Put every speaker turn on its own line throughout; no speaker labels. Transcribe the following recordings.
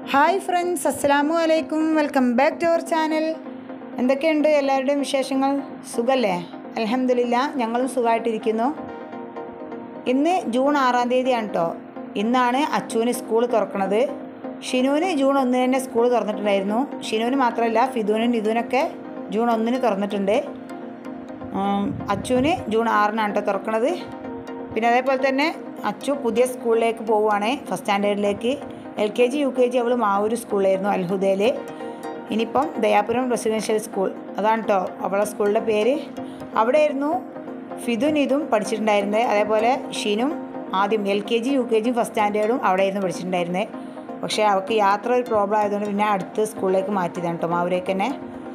hi friends അസ്സലാമു അലൈക്കും welcome back to our channel എന്തൊക്കെയുണ്ട് എല്ലാവരുടെയും വിശേഷങ്ങൾ സുഖല്ലേ അലഹമില്ല ഞങ്ങളും സുഖമായിട്ടിരിക്കുന്നു ഇന്ന് ജൂൺ ആറാം തീയതിയാണ് കേട്ടോ ഇന്നാണ് അച്ചുവിന് സ്കൂൾ തുറക്കുന്നത് ഷിനുവിന് ജൂൺ ഒന്നിന് തന്നെ സ്കൂൾ തുറന്നിട്ടുണ്ടായിരുന്നു ഷിനുവിന് മാത്രമല്ല ഫിദുവിനും നിതുവിനൊക്കെ ജൂൺ ഒന്നിന് തുറന്നിട്ടുണ്ട് ഉം, അച്ചുവിന് ജൂൺ ആറിനാണ് കേട്ടോ തുറക്കണത് പിന്നെ അതേപോലെ തന്നെ അച്ചു പുതിയ സ്കൂളിലേക്ക് പോവുകയാണ് ഫസ്റ്റ് സ്റ്റാൻഡേർഡിലേക്ക് L K G U K G അവൾ മാവൂർ സ്കൂളിലായിരുന്നു അൽഹുദയിൽ ഇനിയിപ്പം ദയാപുരം റെസിഡൻഷ്യൽ സ്കൂൾ അതാണ് കേട്ടോ അവളെ സ്കൂളിൻ്റെ പേര് അവിടെയായിരുന്നു ഫിദുൻ ഇതും പഠിച്ചിട്ടുണ്ടായിരുന്നത് അതേപോലെ ഷീനും ആദ്യം L K G U K ജിയും ഫസ്റ്റ് സ്റ്റാൻഡേർഡും അവിടെയായിരുന്നു പഠിച്ചിട്ടുണ്ടായിരുന്നത് പക്ഷേ അവൾക്ക് യാത്ര ഒരു പ്രോബ്ലം ആയതുകൊണ്ട് പിന്നെ അടുത്ത സ്കൂളിലേക്ക് മാറ്റിയതാണ് കേട്ടോ മാവൂരേക്ക് തന്നെ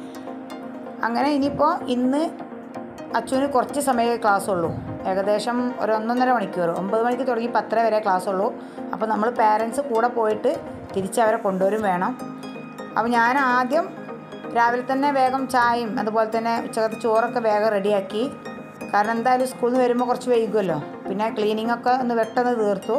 അങ്ങനെ ഇനിയിപ്പോൾ ഇന്ന് അച്ചുവിന് കുറച്ച് സമയമേ ക്ലാസ് ഉള്ളൂ ഏകദേശം ഒരു ഒന്നൊന്നര മണിക്കൂർ ഒമ്പത് മണിക്ക് തുടങ്ങി പത്തര വരെ ക്ലാസ് ഉള്ളൂ അപ്പോൾ നമ്മൾ പാരൻസ് കൂടെ പോയിട്ട് തിരിച്ച് അവരെ കൊണ്ടുവരും വേണം അപ്പോൾ ഞാൻ ആദ്യം രാവിലെ തന്നെ വേഗം ചായയും അതുപോലെ തന്നെ ഉച്ചക്കത്തെ ചോറൊക്കെ വേഗം റെഡിയാക്കി കാരണം എന്തായാലും സ്കൂളിൽ നിന്ന് വരുമ്പോൾ കുറച്ച് വൈകുമല്ലോ പിന്നെ ക്ലീനിങ് ഒക്കെ ഒന്ന് പെട്ടെന്ന് തീർത്തു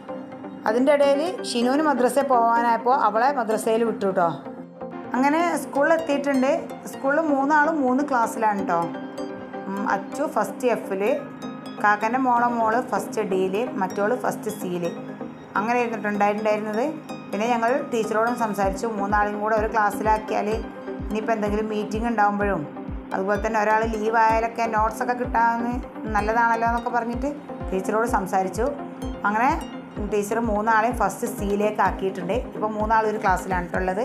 അതിൻ്റെ ഇടയിൽ ഷിനുവിന് മദ്രസയിൽ പോകാനായപ്പോൾ അവളെ മദ്രസയിൽ വിട്ടു കേട്ടോ അങ്ങനെ സ്കൂളിൽ എത്തിയിട്ടുണ്ട് സ്കൂളിൽ മൂന്നാളും മൂന്ന് ക്ലാസ്സിലാണ് കേട്ടോ ഉം, അച്ചു ഫസ്റ്റ് എഫിൽ കാക്കൻ്റെ മോളെ മോള് ഫസ്റ്റ് ഡിയിൽ മറ്റോള് ഫസ്റ്റ് സിയിൽ അങ്ങനെ ഇരുന്നിട്ടുണ്ടായിട്ടുണ്ടായിരുന്നത് പിന്നെ ഞങ്ങൾ ടീച്ചറോടും സംസാരിച്ചു മൂന്നാളും കൂടെ ഒരു ക്ലാസ്സിലാക്കിയാൽ ഇനിയിപ്പോൾ എന്തെങ്കിലും മീറ്റിംഗ് ഉണ്ടാകുമ്പോഴും അതുപോലെ തന്നെ ഒരാൾ ലീവ് ആയാലൊക്കെ നോട്ട്സൊക്കെ കിട്ടാമെന്ന് നല്ലതാണല്ലോ എന്നൊക്കെ പറഞ്ഞിട്ട് ടീച്ചറോട് സംസാരിച്ചു അങ്ങനെ ടീച്ചർ മൂന്നാളെയും ഫസ്റ്റ് സിയിലേക്ക് ആക്കിയിട്ടുണ്ട് ഇപ്പോൾ മൂന്നാളും ഒരു ക്ലാസ്സിലാണ് ട്ടോ ഉള്ളത്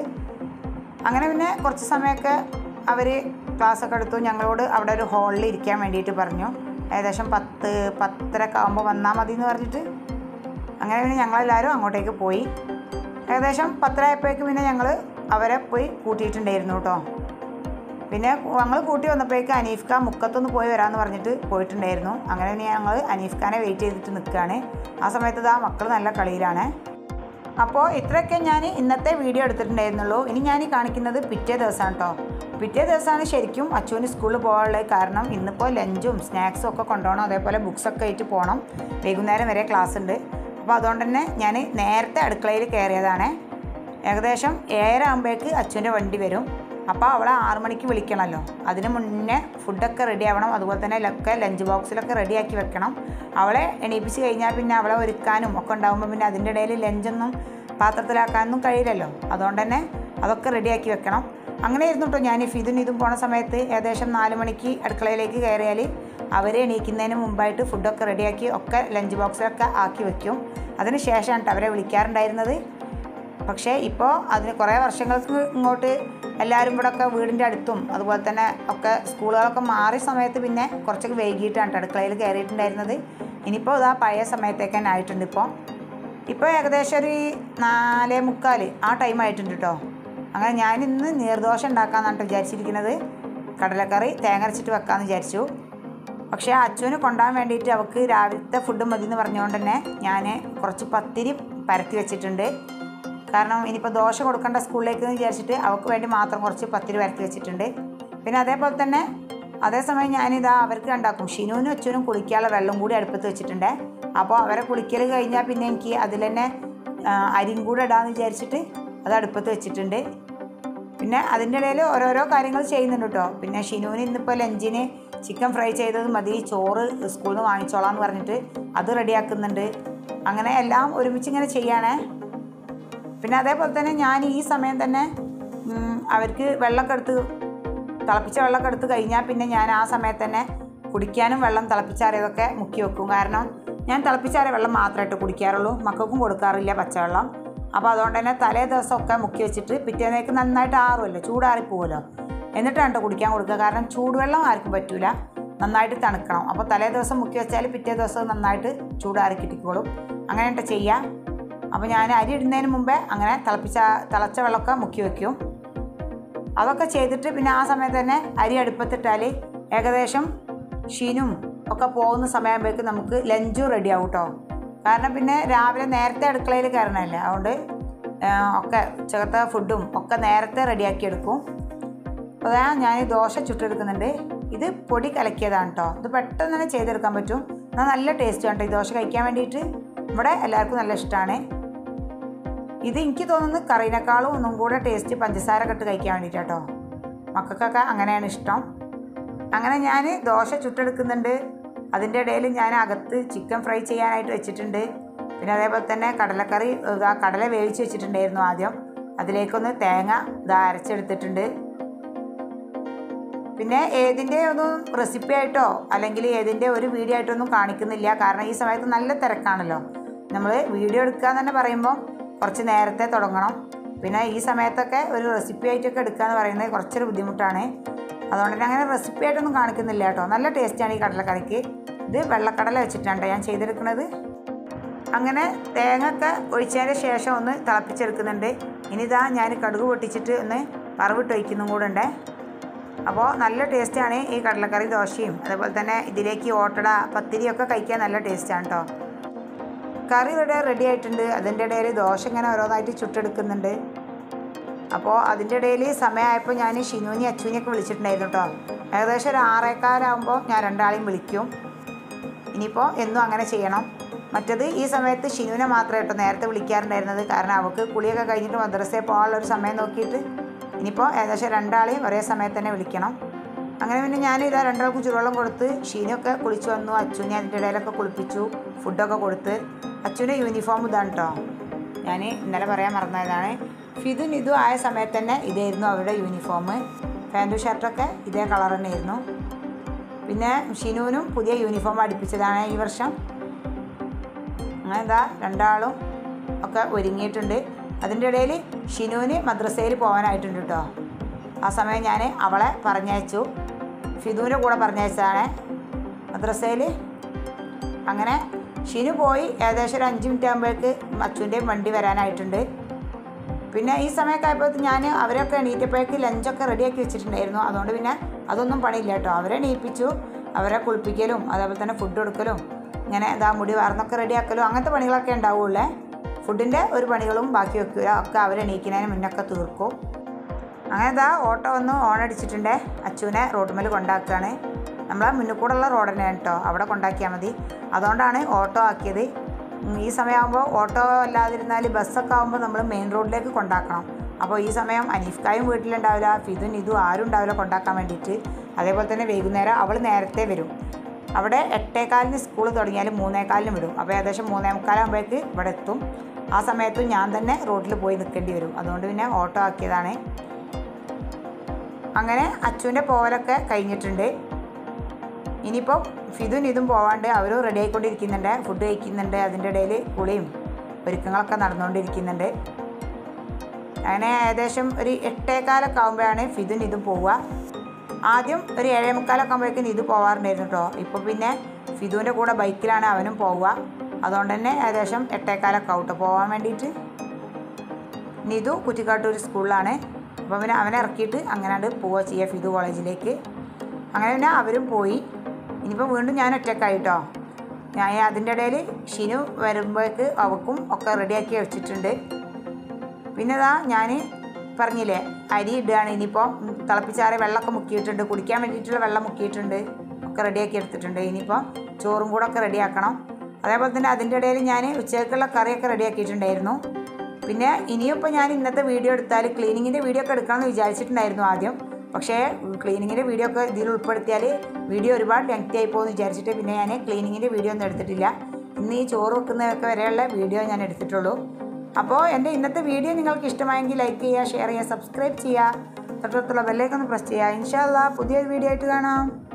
അങ്ങനെ പിന്നെ കുറച്ച് സമയമൊക്കെ അവർ ക്ലാസ്സൊക്കെ എടുത്തു ഞങ്ങളോട് അവിടെ ഒരു ഹാളിൽ ഇരിക്കാൻ വേണ്ടിയിട്ട് പറഞ്ഞു ഏകദേശം പത്ത് പത്തരക്കെ ആകുമ്പോൾ വന്നാൽ മതി എന്ന് പറഞ്ഞിട്ട് അങ്ങനെ പിന്നെ ഞങ്ങളെല്ലാവരും അങ്ങോട്ടേക്ക് പോയി ഏകദേശം പത്തരയായപ്പോഴേക്ക് പിന്നെ ഞങ്ങൾ അവരെ പോയി കൂട്ടിയിട്ടുണ്ടായിരുന്നു കേട്ടോ പിന്നെ ഞങ്ങൾ കൂട്ടി വന്നപ്പോഴേക്ക് അനീഫ് ഖാൻ മുക്കത്തൊന്ന് പോയി വരാമെന്ന് പറഞ്ഞിട്ട് പോയിട്ടുണ്ടായിരുന്നു അങ്ങനെ പിന്നെ ഞങ്ങൾ അനീഫ് ഖാനെ വെയിറ്റ് ചെയ്തിട്ട് നിൽക്കുകയാണ് ആ സമയത്ത് ഇതാ മക്കൾ നല്ല കളിയിലാണ് അപ്പോൾ ഇത്രയൊക്കെ ഞാൻ ഇന്നത്തെ വീഡിയോ എടുത്തിട്ടുണ്ടായിരുന്നുള്ളൂ ഇനി ഞാൻ ഈ കാണിക്കുന്നത് പിറ്റേ ദിവസമാണ് കേട്ടോ പിറ്റേ ദിവസമാണ് ശരിക്കും അച്ചുവിന് സ്കൂളിൽ പോകാനുള്ളത് കാരണം ഇന്നിപ്പോൾ ലഞ്ചും സ്നാക്സും ഒക്കെ കൊണ്ടുപോകണം അതേപോലെ ബുക്സൊക്കെ ആയിട്ട് പോകണം വൈകുന്നേരം വരെ ക്ലാസ് ഉണ്ട് അപ്പോൾ അതുകൊണ്ട് തന്നെ ഞാൻ നേരത്തെ അടുക്കളയിൽ കയറിയതാണ് ഏകദേശം ഏഴര ആകുമ്പോഴേക്ക് അച്ചുവിൻ്റെ വണ്ടി വരും അപ്പോൾ അവളെ ആറു മണിക്ക് വിളിക്കണമല്ലോ അതിന് മുന്നേ ഫുഡൊക്കെ റെഡി ആവണം അതുപോലെ തന്നെ ഒക്കെ ലഞ്ച് ബോക്സിലൊക്കെ റെഡിയാക്കി വെക്കണം അവളെ എണീപ്പിച്ച് കഴിഞ്ഞാൽ പിന്നെ അവളെ ഒരുക്കാനും ഒക്കെ ഉണ്ടാകുമ്പോൾ പിന്നെ അതിൻ്റെ ഇടയിൽ ലഞ്ചൊന്നും പാത്രത്തിലാക്കാനൊന്നും കഴിയില്ലല്ലോ അതുകൊണ്ട് തന്നെ അതൊക്കെ റെഡിയാക്കി വെക്കണം അങ്ങനെ ഇരുന്നു കേട്ടോ ഞാൻ ഫിതും ഇതും പോണ സമയത്ത് ഏകദേശം നാല് മണിക്ക് അടുക്കളയിലേക്ക് കയറിയാൽ അവർ എണീക്കുന്നതിന് മുമ്പായിട്ട് ഫുഡൊക്കെ റെഡിയാക്കി ഒക്കെ ലഞ്ച് ബോക്സിലൊക്കെ ആക്കി വെക്കും അതിന് ശേഷമാണ് ട്ടോ അവരെ വിളിക്കാറുണ്ടായിരുന്നത് പക്ഷേ ഇപ്പോൾ അതിന് കുറേ വർഷങ്ങൾക്ക് ഇങ്ങോട്ട് എല്ലാവരും ഇവിടെ ഒക്കെ വീടിൻ്റെ അടുത്തും അതുപോലെ തന്നെ ഒക്കെ സ്കൂളുകളൊക്കെ മാറിയ സമയത്ത് പിന്നെ കുറച്ചൊക്കെ വൈകിട്ടാണ് ട്ടോ അടുക്കളയിൽ കയറിയിട്ടുണ്ടായിരുന്നത് ഇനിയിപ്പോൾ ഇതാ പഴയ സമയത്തേക്ക് തന്നെ ആയിട്ടുണ്ട് ഇപ്പോൾ ഇപ്പോൾ ഏകദേശം ഒരു നാലേ മുക്കാൽ ആ ടൈം ആയിട്ടുണ്ട് കേട്ടോ അങ്ങനെ ഞാൻ ഇന്ന് നീർദോശ ഉണ്ടാക്കാമെന്നാണ് ട്ടോ വിചാരിച്ചിരിക്കുന്നത് കടലക്കറി തേങ്ങ അരച്ചിട്ട് വെക്കാമെന്ന് വിചാരിച്ചു പക്ഷേ അച്ചുവിന് കൊണ്ടുപോകാൻ വേണ്ടിയിട്ട് അവൾക്ക് രാവിലത്തെ ഫുഡ് മതി എന്ന് പറഞ്ഞുകൊണ്ട് തന്നെ ഞാൻ കുറച്ച് പത്തിരി പരത്തി വെച്ചിട്ടുണ്ട് കാരണം ഇനിയിപ്പോൾ ദോശ കൊടുക്കേണ്ട സ്കൂളിലേക്ക് എന്ന് വിചാരിച്ചിട്ട് അവൾക്ക് വേണ്ടി മാത്രം കുറച്ച് പത്തിരി പരത്തി വെച്ചിട്ടുണ്ട് പിന്നെ അതേപോലെ തന്നെ അതേസമയം ഞാനിതാ അവർക്ക് ഉണ്ടാക്കും ഷിനുവിനും അച്ഛനും കുളിക്കാനുള്ള വെള്ളം കൂടി അടുപ്പത്ത് വെച്ചിട്ടുണ്ട് അപ്പോൾ അവരെ കുളിക്കൽ കഴിഞ്ഞാൽ പിന്നെ എനിക്ക് അതിൽ തന്നെ ആ, അരിയും കൂടെ ഇടാമെന്ന് വിചാരിച്ചിട്ട് അത് അടുപ്പത്ത് വെച്ചിട്ടുണ്ട് പിന്നെ അതിൻ്റെ ഇടയിൽ ഓരോരോ കാര്യങ്ങൾ ചെയ്യുന്നുണ്ട് കേട്ടോ പിന്നെ ഷിനുവിന് ഇന്നിപ്പോൾ ലഞ്ചിന് ചിക്കൻ ഫ്രൈ ചെയ്തത് മതി ചോറ് സ്കൂളിൽ നിന്ന് വാങ്ങിച്ചോളാം എന്ന് പറഞ്ഞിട്ട് അത് റെഡിയാക്കുന്നുണ്ട് അങ്ങനെ എല്ലാം ഒരുമിച്ച് ഇങ്ങനെ ചെയ്യണേ പിന്നെ അതേപോലെ തന്നെ ഞാൻ ഈ സമയം തന്നെ ഉം, അവർക്ക് വെള്ളമൊക്കെ എടുത്ത് തിളപ്പിച്ച വെള്ളമൊക്കെ എടുത്ത് കഴിഞ്ഞാൽ പിന്നെ ഞാൻ ആ സമയത്ത് തന്നെ കുടിക്കാനും വെള്ളം തിളപ്പിച്ചാറിയതൊക്കെ മുക്കി വെക്കും കാരണം ഞാൻ തിളപ്പിച്ചാറിയ വെള്ളം മാത്രമായിട്ട് കുടിക്കാറുള്ളൂ മക്കൾക്കും കൊടുക്കാറില്ല പച്ചവെള്ളം അപ്പോൾ അതുകൊണ്ട് തന്നെ തലേ ദിവസമൊക്കെ മുക്കി വെച്ചിട്ട് പിറ്റേന്നേക്ക് നന്നായിട്ട് ആറുമല്ലോ ചൂടാറിപ്പോവുമല്ലോ എന്നിട്ടാണ് കേട്ടോ കുടിക്കാൻ കൊടുക്കുക കാരണം ചൂടുവെള്ളം ആർക്കും പറ്റൂല നന്നായിട്ട് തണുക്കണം അപ്പോൾ തലേ ദിവസം മുക്കി വെച്ചാൽ പിറ്റേ ദിവസം നന്നായിട്ട് ചൂടാറി കിട്ടിക്കോളും അങ്ങനെ കേട്ടോ ചെയ്യുക അപ്പോൾ ഞാൻ അരി ഇടുന്നതിന് മുമ്പേ അങ്ങനെ തിളപ്പിച്ച തിളച്ച വെള്ളമൊക്കെ മുക്കി വെക്കും അതൊക്കെ ചെയ്തിട്ട് പിന്നെ ആ സമയത്ത് തന്നെ അരി അടുപ്പത്തിട്ടാൽ ഏകദേശം ഷീനും ഒക്കെ പോകുന്ന സമയമാകുമ്പോഴേക്ക് നമുക്ക് ലഞ്ചും റെഡി ആവും കേട്ടോ കാരണം പിന്നെ രാവിലെ നേരത്തെ അടുക്കളയിൽ കയറണമല്ലേ അതുകൊണ്ട് ആ, ഒക്കെ ഉച്ചകത്തെ ഫുഡും ഒക്കെ നേരത്തെ റെഡിയാക്കി എടുക്കും അപ്പോൾ അതാ ഞാൻ ഈ ദോശ ചുട്ടെടുക്കുന്നുണ്ട് ഇത് പൊടി കലക്കിയതാണ് കേട്ടോ ഇത് പെട്ടെന്ന് തന്നെ ചെയ്തെടുക്കാൻ പറ്റും എന്നാൽ നല്ല ടേസ്റ്റ് കേട്ടോ ഈ ദോശ കഴിക്കാൻ വേണ്ടിയിട്ട് ഇവിടെ എല്ലാവർക്കും നല്ല ഇഷ്ടമാണ് ഇത് എനിക്ക് തോന്നുന്നു കറിനേക്കാളും ഒന്നും കൂടെ ടേസ്റ്റ് പഞ്ചസാര കെട്ട് കഴിക്കാൻ വേണ്ടിയിട്ടാട്ടോ മക്കൾക്കൊക്കെ അങ്ങനെയാണ് ഇഷ്ടം അങ്ങനെ ഞാൻ ദോശ ചുട്ടെടുക്കുന്നുണ്ട് അതിൻ്റെ ഇടയിൽ ഞാൻ അകത്ത് ചിക്കൻ ഫ്രൈ ചെയ്യാനായിട്ട് വെച്ചിട്ടുണ്ട് പിന്നെ അതേപോലെ തന്നെ കടലക്കറി ആ കടല വേവിച്ച് വെച്ചിട്ടുണ്ടായിരുന്നു ആദ്യം അതിലേക്കൊന്ന് തേങ്ങ ഇതാ അരച്ചെടുത്തിട്ടുണ്ട് പിന്നെ ഏതിൻ്റെ ഒന്നും റെസിപ്പി ആയിട്ടോ അല്ലെങ്കിൽ ഏതിൻ്റെ ഒരു വീഡിയോ ആയിട്ടൊന്നും കാണിക്കുന്നില്ല കാരണം ഈ സമയത്ത് നല്ല തിരക്കാണല്ലോ നമ്മൾ വീഡിയോ എടുക്കുക എന്ന് തന്നെ പറയുമ്പോൾ കുറച്ച് നേരത്തെ തുടങ്ങണം പിന്നെ ഈ സമയത്തൊക്കെ ഒരു റെസിപ്പി ആയിട്ടൊക്കെ എടുക്കുക എന്ന് പറയുന്നത് കുറച്ചൊരു ബുദ്ധിമുട്ടാണ് അതുകൊണ്ട് തന്നെ അങ്ങനെ റെസിപ്പി ആയിട്ടൊന്നും കാണിക്കുന്നില്ല കേട്ടോ നല്ല ടേസ്റ്റാണ് ഈ കടലക്കറിക്ക് ഇത് വെള്ളക്കടല വെച്ചിട്ടാണ് ഞാൻ ചെയ്തെടുക്കുന്നത് അങ്ങനെ തേങ്ങ ഒക്കെ ഒഴിച്ചതിന് ശേഷം ഒന്ന് തിളപ്പിച്ചെടുക്കുന്നുണ്ട് ഇനിതാ ഞാൻ കടുക് പൊട്ടിച്ചിട്ട് ഒന്ന് വറവിട്ട് ഒഴിക്കുന്നതും കൂടെ ഉണ്ട് അപ്പോൾ നല്ല ടേസ്റ്റാണ് ഈ കടലക്കറി ദോശയും അതേപോലെ തന്നെ ഇതിലേക്ക് ഓട്ടട പത്തിരിയൊക്കെ കഴിക്കാൻ നല്ല ടേസ്റ്റാണ് കേട്ടോ കറി ഇവിടെ റെഡി ആയിട്ടുണ്ട് അതിൻ്റെ ഇടയിൽ ദോശ ഇങ്ങനെ ഓരോന്നായിട്ട് ചുട്ടെടുക്കുന്നുണ്ട് അപ്പോൾ അതിൻ്റെ ഇടയിൽ സമയമായപ്പോൾ ഞാൻ ഷിനുവിനെ അച്ചുവിനെയൊക്കെ വിളിച്ചിട്ടുണ്ടായിരുന്നു കേട്ടോ ഏകദേശം ഒരു ആറേക്കാലാകുമ്പോൾ ഞാൻ രണ്ടാളെയും വിളിക്കും ഇനിയിപ്പോൾ എന്നും അങ്ങനെ ചെയ്യണം മറ്റത് ഈ സമയത്ത് ഷിനുവിനെ മാത്രമേ കേട്ടോ നേരത്തെ വിളിക്കാറുണ്ടായിരുന്നത് കാരണം അവൾക്ക് കുളിയൊക്കെ കഴിഞ്ഞിട്ട് മദ്രസയിൽ പോകാനുള്ള ഒരു സമയം നോക്കിയിട്ട് ഇനിയിപ്പോൾ ഏകദേശം രണ്ടാളെയും ഒരേ സമയത്ത് തന്നെ വിളിക്കണം അങ്ങനെ പിന്നെ ഞാൻ ഇതാ രണ്ടാൾക്കും ചുടുവെള്ളം കൊടുത്ത് ഷീനൊക്കെ കുളിച്ച് വന്നു അച്ചുവിനെ അതിൻ്റെ ഇടയിലൊക്കെ കുളിപ്പിച്ചു ഫുഡൊക്കെ കൊടുത്ത് അച്ചുവിൻ്റെ യൂണിഫോം ഇതാണ് കേട്ടോ ഞാൻ ഇന്നലെ പറയാൻ മറന്നതാണ് ഫിദും ഇതും ആയ സമയത്ത് തന്നെ ഇതായിരുന്നു അവരുടെ യൂണിഫോം പാൻറ്റും ഷർട്ടൊക്കെ ഇതേ കളർ തന്നെയായിരുന്നു പിന്നെ ഷിനുവിനും പുതിയ യൂണിഫോം അടുപ്പിച്ചതാണ് ഈ വർഷം അങ്ങനെ എന്താ രണ്ടാളും ഒക്കെ ഒരുങ്ങിയിട്ടുണ്ട് അതിൻ്റെ ഇടയിൽ ഷിനുവിന് മദ്രസയിൽ പോകാനായിട്ടുണ്ട് കേട്ടോ ആ സമയം ഞാൻ അവളെ പറഞ്ഞയച്ചു ഫിദുവിൻ്റെ കൂടെ പറഞ്ഞയച്ചതാണ് മദ്രസയിൽ അങ്ങനെ ഷിനു പോയി ഏകദേശം ഒരു അഞ്ച് മിനിറ്റ് ആകുമ്പോഴേക്ക് അച്ചുവിൻ്റെയും വണ്ടി വരാനായിട്ടുണ്ട് പിന്നെ ഈ സമയമൊക്കെ ആയപ്പോൾ ഞാൻ അവരൊക്കെ എണീറ്റപ്പോഴേക്ക് ലഞ്ചൊക്കെ റെഡിയാക്കി വെച്ചിട്ടുണ്ടായിരുന്നു അതുകൊണ്ട് പിന്നെ അതൊന്നും പണിയില്ല കേട്ടോ അവരെ എണീപ്പിച്ചു അവരെ കുളിപ്പിക്കലും അതേപോലെ തന്നെ ഫുഡ് കൊടുക്കലും ഇങ്ങനെ ഇതാ മുടി വാർന്നൊക്കെ റെഡിയാക്കലും അങ്ങനത്തെ പണികളൊക്കെ ഉണ്ടാവുള്ളേ ഫുഡിൻ്റെ ഒരു പണികളും ബാക്കി വെക്കുക ഒക്കെ അവരെണീക്കുന്നതിന് മുന്നൊക്കെ തീർക്കും അങ്ങനെ ഇതാ ഓട്ടോ വന്ന് ഓൺ അടിച്ചിട്ടുണ്ട് അച്ചുവിനെ റോഡുമേൽ കൊണ്ടാക്കുകയാണ് നമ്മളെ മുന്നിൽ കൂടെയുള്ള റോഡ് തന്നെയാണ് കേട്ടോ അവിടെ കൊണ്ടാക്കിയാൽ മതി അതുകൊണ്ടാണ് ഓട്ടോ ആക്കിയത് ഉം, ഈ സമയമാകുമ്പോൾ ഓട്ടോ അല്ലാതിരുന്നാൽ ബസ്സൊക്കെ ആകുമ്പോൾ നമ്മൾ മെയിൻ റോഡിലേക്ക് കൊണ്ടാക്കണം അപ്പോൾ ഈ സമയം അനീഫ്ക്കായും വീട്ടിലുണ്ടാവില്ല ഫിദുൻ ഇതും ആരും ഉണ്ടാവില്ല കൊണ്ടാക്കാൻ വേണ്ടിയിട്ട് അതേപോലെ തന്നെ വൈകുന്നേരം അവൾ നേരത്തെ വരും അവിടെ എട്ടേകാലിന് സ്കൂൾ തുടങ്ങിയാൽ മൂന്നേകാലിന് വിടും അപ്പോൾ ഏകദേശം മൂന്നേ മുക്കാലാകുമ്പോഴേക്ക് ഇവിടെ എത്തും ആ സമയത്തും ഞാൻ തന്നെ റോഡിൽ പോയി നിൽക്കേണ്ടി വരും അതുകൊണ്ട് പിന്നെ ഓട്ടോ ആക്കിയതാണ് അങ്ങനെ അച്ചുവിൻ്റെ പോവലൊക്കെ കഴിഞ്ഞിട്ടുണ്ട് ഇനിയിപ്പോൾ ഫിദുൻ ഇതും പോവാണ്ട് അവരും റെഡി ആയിക്കൊണ്ടിരിക്കുന്നുണ്ട് ഫുഡ് കഴിക്കുന്നുണ്ട് അതിൻ്റെ ഇടയിൽ കുളിയും ഒരുക്കങ്ങളൊക്കെ നടന്നുകൊണ്ടിരിക്കുന്നുണ്ട് അങ്ങനെ ഏകദേശം ഒരു എട്ടേകാലൊക്കെ ആകുമ്പോഴാണ് ഫിദുൻ ഇതും പോവുക ആദ്യം ഒരു ഏഴേ മുക്കാലൊക്കെ ആകുമ്പോഴേക്കും ഇത് പോവാറുണ്ടായിരുന്നു കേട്ടോ ഇപ്പോൾ പിന്നെ ഫിദുവിൻ്റെ കൂടെ ബൈക്കിലാണ് അവനും പോവുക അതുകൊണ്ട് തന്നെ ഏകദേശം എട്ടേക്കാലൊക്കെ ആവും കേട്ടോ പോകാൻ വേണ്ടിയിട്ട് നിതു കുറ്റിക്കാട്ടൂർ സ്കൂളിലാണ് അപ്പോൾ പിന്നെ അവനെ ഇറക്കിയിട്ട് അങ്ങനെയാണ് പോവുക ചെയ്യുക ഫിദു കോളേജിലേക്ക് അങ്ങനെ പിന്നെ അവരും പോയി ഇനിയിപ്പോൾ വീണ്ടും ഞാൻ ഒറ്റക്കായിട്ടോ ഞാൻ അതിൻ്റെ ഇടയിൽ ഷിനു വരുമ്പോഴേക്ക് അവക്കും ഒക്കെ റെഡിയാക്കി വെച്ചിട്ടുണ്ട് പിന്നെ ഇതാ ഞാൻ പറഞ്ഞില്ലേ അരി ഇടുകയാണ് ഇനിയിപ്പോൾ തിളപ്പിച്ചാറി വെള്ളമൊക്കെ മുക്കിയിട്ടുണ്ട് കുടിക്കാൻ വേണ്ടിയിട്ടുള്ള വെള്ളം മുക്കിയിട്ടുണ്ട് ഒക്കെ റെഡിയാക്കി എടുത്തിട്ടുണ്ട് ഇനിയിപ്പോൾ ചോറും കൂടെ ഒക്കെ റെഡിയാക്കണം അതേപോലെ തന്നെ അതിൻ്റെ ഇടയിൽ ഞാൻ ഉച്ചയ്ക്കുള്ള കറിയൊക്കെ റെഡിയാക്കിയിട്ടുണ്ടായിരുന്നു പിന്നെ ഇനിയും ഇപ്പോൾ ഞാൻ ഇന്നത്തെ വീഡിയോ എടുത്താൽ ക്ലീനിങ്ങിൻ്റെ വീഡിയോ ഒക്കെ എടുക്കാമെന്ന് വിചാരിച്ചിട്ടുണ്ടായിരുന്നു ആദ്യം പക്ഷേ ക്ലീനിങ്ങിൻ്റെ വീഡിയോ ഒക്കെ ഇതിൽ ഉൾപ്പെടുത്തിയാൽ വീഡിയോ ഒരുപാട് ലെങ്തി ആയി പോകുമെന്ന് വിചാരിച്ചിട്ട് പിന്നെ ഞാൻ ക്ലീനിങ്ങിൻ്റെ വീഡിയോ ഒന്നും എടുത്തിട്ടില്ല ഇന്ന് ഈ ചോറ് വെക്കുന്നതൊക്കെ വരെയുള്ള വീഡിയോ ഞാൻ എടുത്തിട്ടുള്ളൂ അപ്പോൾ എൻ്റെ ഇന്നത്തെ വീഡിയോ നിങ്ങൾക്ക് ഇഷ്ടമായെങ്കിൽ ലൈക്ക് ചെയ്യുക ഷെയർ ചെയ്യുക സബ്സ്ക്രൈബ് ചെയ്യുക തൊട്ടടുത്തുള്ള ബെല്ലേക്കൊന്ന് പ്രസ് ചെയ്യുക ഇൻഷാല്ല പുതിയൊരു വീഡിയോ ആയിട്ട് കാണാം